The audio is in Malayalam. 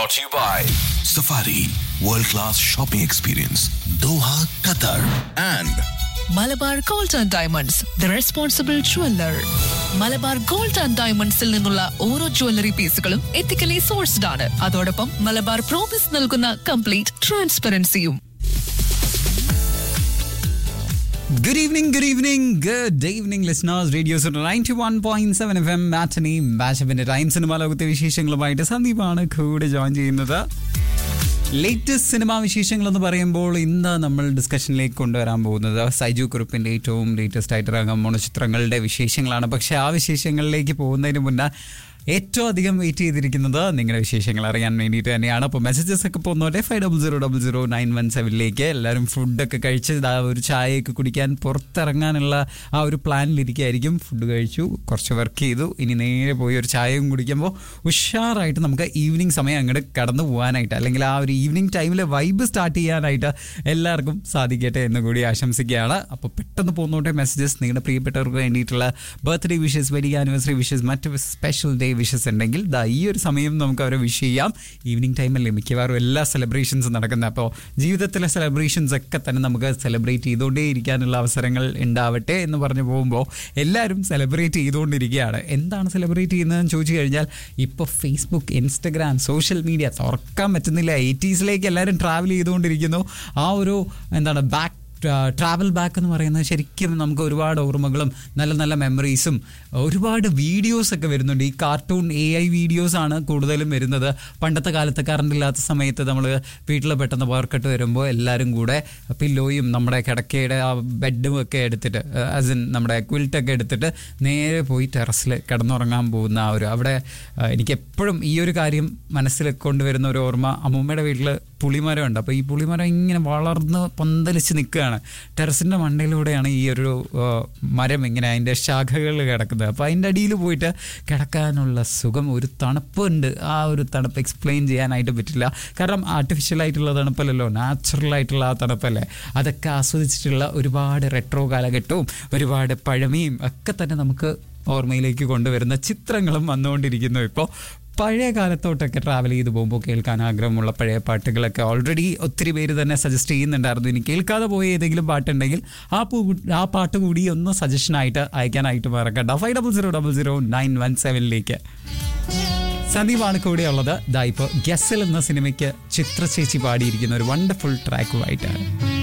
brought to you by Safari World Class Shopping Experience Doha, Qatar and Malabar gold and diamonds the responsible jeweller Malabar gold and ഡയമണ്ട്സിൽ നിന്നുള്ള ഓരോ ജ്വല്ലറി പീസുകളും എത്തിക്കലി സോഴ്സ്ഡ് ആണ് അതോടൊപ്പം മലബാർ പ്രോമിസ് നൽകുന്ന കംപ്ലീറ്റ് ട്രാൻസ്പെറൻസിയും Good evening, good evening, good evening, listeners. Radio Center 91.7 FM matinee ബാഷപ്പിന്റെ ടൈം സിനിമ ലോകത്തെ വിശേഷങ്ങളുമായിട്ട് സന്ദീപാണ് കൂടെ ജോയിൻ ചെയ്യുന്നത് ലേറ്റസ്റ്റ് സിനിമാ വിശേഷങ്ങൾ എന്ന് പറയുമ്പോൾ ഇന്ന് നമ്മൾ ഡിസ്കഷനിലേക്ക് കൊണ്ടുവരാൻ പോകുന്നത് സൈജു കുറുപ്പിന്റെ ഏറ്റവും ലേറ്റസ്റ്റ് ആയിട്ട് ഇറങ്ങാൻ പോണ ചിത്രങ്ങളുടെ വിശേഷങ്ങളാണ് പക്ഷേ ആ വിശേഷങ്ങളിലേക്ക് പോകുന്നതിന് മുന്നേ ഏറ്റവും അധികം വെയിറ്റ് ചെയ്തിരിക്കുന്നത് നിങ്ങളുടെ വിശേഷങ്ങൾ അറിയാൻ വേണ്ടിയിട്ട് തന്നെയാണ് അപ്പോൾ മെസ്സേജസ് ഒക്കെ പോകുന്നവരെ five double zero double zero nine one സെവനിലേക്ക് എല്ലാവരും ഫുഡൊക്കെ കഴിച്ച് ദാ ഒരു ചായയൊക്കെ കുടിക്കാൻ പുറത്തിറങ്ങാനുള്ള ആ ഒരു പ്ലാനിലിരിക്കുകയായിരിക്കും ഫുഡ് കഴിച്ചു കുറച്ച് വർക്ക് ചെയ്തു ഇനി നേരെ പോയി ഒരു ചായയും കുടിക്കുമ്പോൾ ഉഷാറായിട്ട് നമുക്ക് ഈവനിങ് സമയം അങ്ങോട്ട് കടന്നു പോകാനായിട്ട് അല്ലെങ്കിൽ ആ ഒരു ഈവനിങ് ടൈമിൽ വൈബ് സ്റ്റാർട്ട് ചെയ്യാനായിട്ട് എല്ലാവർക്കും സാധിക്കട്ടെ എന്ന് കൂടി ആശംസിക്കുകയാണ് അപ്പോൾ പെട്ടെന്ന് പോകുന്നോട്ടെ മെസ്സേജസ് നിങ്ങളുടെ പ്രിയപ്പെട്ടവർക്ക് വേണ്ടിയിട്ടുള്ള birthday wishes wedding anniversary wishes മറ്റ് സ്പെഷ്യൽ ഡേ വിഷസ് ഉണ്ടെങ്കിൽ ദാ ഈ ഒരു സമയം നമുക്ക് അവരെ വിഷ് ചെയ്യാം ഈവനിങ് ടൈമല്ലേ മിക്കവാറും എല്ലാ സെലിബ്രേഷൻസും നടക്കുന്നത് അപ്പോൾ ജീവിതത്തിലെ സെലിബ്രേഷൻസ് ഒക്കെ തന്നെ നമുക്ക് സെലിബ്രേറ്റ് ചെയ്തുകൊണ്ടേ ഇരിക്കാനുള്ള അവസരങ്ങൾ ഉണ്ടാവട്ടെ എന്ന് പറഞ്ഞു പോകുമ്പോൾ എല്ലാവരും സെലിബ്രേറ്റ് ചെയ്തുകൊണ്ടിരിക്കുകയാണ് എന്താണ് സെലിബ്രേറ്റ് ചെയ്യുന്നതെന്ന് ചോദിച്ചു കഴിഞ്ഞാൽ ഇപ്പോൾ ഫേസ്ബുക്ക് ഇൻസ്റ്റഗ്രാം സോഷ്യൽ മീഡിയ തുറക്കാൻ പറ്റുന്നില്ല എയ്റ്റീസിലേക്ക് എല്ലാവരും ട്രാവൽ ചെയ്തുകൊണ്ടിരിക്കുന്നു ആ ഒരു എന്താണ് ബാക്ക് ട്രാവൽ ബാക്ക് എന്ന് പറയുന്നത് ശരിക്കും നമുക്ക് ഒരുപാട് ഓർമ്മകളും നല്ല നല്ല മെമ്മറീസും ഒരുപാട് വീഡിയോസ് ഒക്കെ വരുന്നുണ്ട് ഈ കാർട്ടൂൺ എ ഐ വീഡിയോസ് ആണ് കൂടുതലും വരുന്നത് പണ്ടത്തെ കാലത്ത് കറണ്ട് ഇല്ലാത്ത സമയത്ത് നമ്മൾ വീട്ടിൽ പെട്ടെന്ന് വർക്കട്ട് വരുമ്പോൾ എല്ലാവരും കൂടെ പില്ലോയും നമ്മുടെ കിടക്കയുടെ ആ ബെഡും ഒക്കെ എടുത്തിട്ട് ആസ് ഇൻ നമ്മുടെ ക്വിൽറ്റൊക്കെ എടുത്തിട്ട് നേരെ പോയി ടെറസിൽ കിടന്നുറങ്ങാൻ പോകുന്ന ആ ഒരു അവിടെ ആ, എനിക്ക് എപ്പോഴും ഈ ഒരു കാര്യം മനസ്സിൽ കൊണ്ടുവരുന്ന ഒരു ഓർമ്മ അമ്മൂമ്മയുടെ വീട്ടിൽ പുളിമരം ഉണ്ട് അപ്പോൾ ഈ പുളിമരം ഇങ്ങനെ വളർന്ന് പന്തലിച്ച് നിൽക്കുകയാണ് ടെറസിൻ്റെ മണ്ടയിലൂടെയാണ് ഈ ഒരു ആ, മരം ഇങ്ങനെ അതിൻ്റെ ശാഖകൾ കിടക്കുന്നത് അപ്പോൾ അതിൻ്റെ അടിയിൽ പോയിട്ട് കിടക്കാനുള്ള സുഖം ഒരു തണുപ്പുണ്ട് ആ ഒരു തണുപ്പ് എക്സ്പ്ലെയിൻ ചെയ്യാനായിട്ട് പറ്റില്ല കാരണം ആർട്ടിഫിഷ്യൽ ആയിട്ടുള്ള തണുപ്പല്ലല്ലോ നാച്ചുറൽ ആയിട്ടുള്ള ആ തണുപ്പല്ലേ അതൊക്കെ ആസ്വദിച്ചിട്ടുള്ള ഒരുപാട് റെട്രോ കാലഘട്ടവും ഒരുപാട് പഴമയും ഒക്കെ തന്നെ നമുക്ക് ഓർമ്മയിലേക്ക് കൊണ്ടുവരുന്ന ചിത്രങ്ങളും വന്നുകൊണ്ടിരിക്കുന്നു ഇപ്പോൾ പഴയ കാലത്തോട്ടൊക്കെ ട്രാവൽ ചെയ്ത് പോകുമ്പോൾ കേൾക്കാൻ ആഗ്രഹമുള്ള പഴയ പാട്ടുകളൊക്കെ ഓൾറെഡി ഒത്തിരി പേര് തന്നെ സജസ്റ്റ് ചെയ്യുന്നുണ്ടായിരുന്നു ഇനി കേൾക്കാതെ പോയ ഏതെങ്കിലും പാട്ടുണ്ടെങ്കിൽ ആ പൂ ആ പാട്ട് കൂടി ഒന്ന് സജഷനായിട്ട് അയക്കാനായിട്ട് മറക്കണ്ട five double zero double zero nine one സെവനിലേക്ക് സന്ദീപാണ് കൂടെയുള്ളത് ദാ ഇപ്പോൾ ഗസൽ എന്ന സിനിമയ്ക്ക് ചിത്ര ചേച്ചി പാടിയിരിക്കുന്ന ഒരു വണ്ടർഫുൾ ട്രാക്കുമായിട്ടാണ്